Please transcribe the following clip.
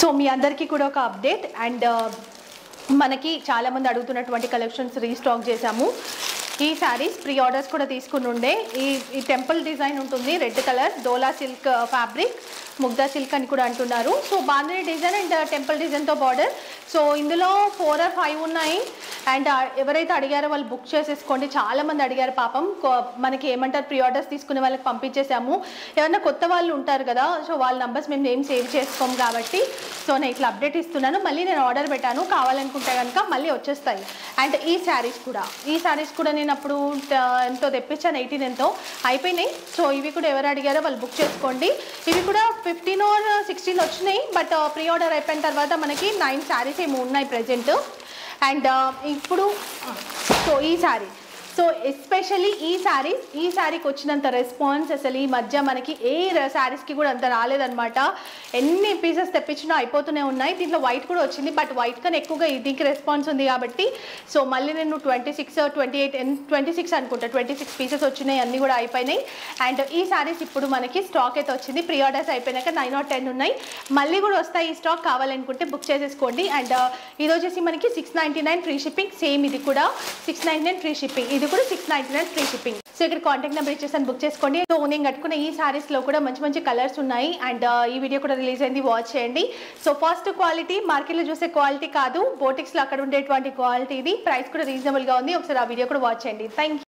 so మీ అందరికీ కూడా ఒక అప్డేట్ అండ్ మనకి చాలామంది అడుగుతున్నటువంటి కలెక్షన్స్ రీస్టాక్ చేశాము ఈ శారీస్ ప్రీ ఆర్డర్స్ కూడా తీసుకుని ఉండే ఈ ఈ టెంపుల్ డిజైన్ ఉంటుంది red colour Dola silk fabric Mugdha silk అని కూడా అంటున్నారు so bandhani design and temple డిజైన్తో బార్డర్ సో ఇందులో ఫోర్ ఆర్ ఫైవ్ ఉన్నాయి అండ్ ఎవరైతే అడిగారో వాళ్ళు బుక్ చేసేసుకోండి చాలా మంది అడిగారు పాపం కో- మనకి ఏమంటారు ప్రీ ఆర్డర్స్ తీసుకునే వాళ్ళకి పంపించేసాము ఏమన్నా కొత్త వాళ్ళు ఉంటారు కదా సో వాళ్ళ నంబర్స్ మేము ఏం సేవ్ చేసుకోము కాబట్టి సో నేను ఇట్లా అప్డేట్ ఇస్తున్నాను మళ్ళీ నేను ఆర్డర్ పెట్టాను కావాలనుకుంటే కనుక మళ్ళీ వచ్చేస్తాయి అండ్ ఈ శారీస్ కూడా ఈ శారీస్ కూడా నేను అప్పుడు ట- ఎంతో తెప్పించాను ఎయిటీన్ ఎంతో అయిపోయినాయి సో ఇవి కూడా ఎవరు అడిగారో వాళ్ళు బుక్ చేసుకోండి ఇవి కూడా ఫిఫ్టీన్ ఆర్ సిక్స్టీన్ వచ్చినాయి బట్ ప్రీ ఆర్డర్ అయిపోయిన తర్వాత మనకి నైన్ శారీస్ ఏమో ఉన్నాయి ప్రజెంట్ అండ్ ఇప్పుడు సో ఈ శారీ సో ఎస్పెషల్లీ ఈ శారీస్ ఈ శారీకి వచ్చినంత రెస్పాన్స్ అసలు ఈ మధ్య మనకి ఏ శారీస్కి కూడా అంత రాలేదన్నమాట ఎన్ని పీసెస్ తెప్పించినా అయిపోతూనే ఉన్నాయి దీంట్లో వైట్ కూడా వచ్చింది బట్ వైట్ కన్నా ఎక్కువగా దీనికి రెస్పాన్స్ ఉంది కాబట్టి సో మళ్ళీ నేను twenty six twenty eight twenty six అనుకుంటా ట్వంటీ సిక్స్ పీసెస్ వచ్చినాయి అన్నీ కూడా అయిపోయినాయి అండ్ ఈ శారీస్ ఇప్పుడు మనకి స్టాక్ అయితే వచ్చింది ప్రీ ఆర్డర్స్ అయిపోయినాక నైన్ ఆర్ టెన్ ఉన్నాయి మళ్ళీ కూడా వస్తాయి ఈ స్టాక్ కావాలనుకుంటే బుక్ చేసేసుకోండి అండ్ ఇది వచ్చేసి మనకి six ninety nine free shipping same ఇది కూడా six ninety nine free shipping ఇది కూడా six ninety nine free shipping so ఇక్కడ కాంటాక్ట్ నెంబర్ ఇచ్చేసాను బుక్ చేసుకోండి సో నేను కట్టుకున్న ఈ సారీస్ లో కూడా మంచి మంచి కలర్స్ ఉన్నాయి అండ్ ఈ వీడియో కూడా రిలీజ్ అయింది వాచ్ చేయండి సో ఫస్ట్ క్వాలిటీ మార్కెట్లో చూసే క్వాలిటీ కాదు బోటిక్స్ లో అక్కడ ఉండేటువంటి క్వాలిటీ ఇది ప్రైస్ కూడా రీజనబుల్ గా ఉంది ఒకసారి ఆ వీడియో కూడా వాచ్ చేయండి థ్యాంక్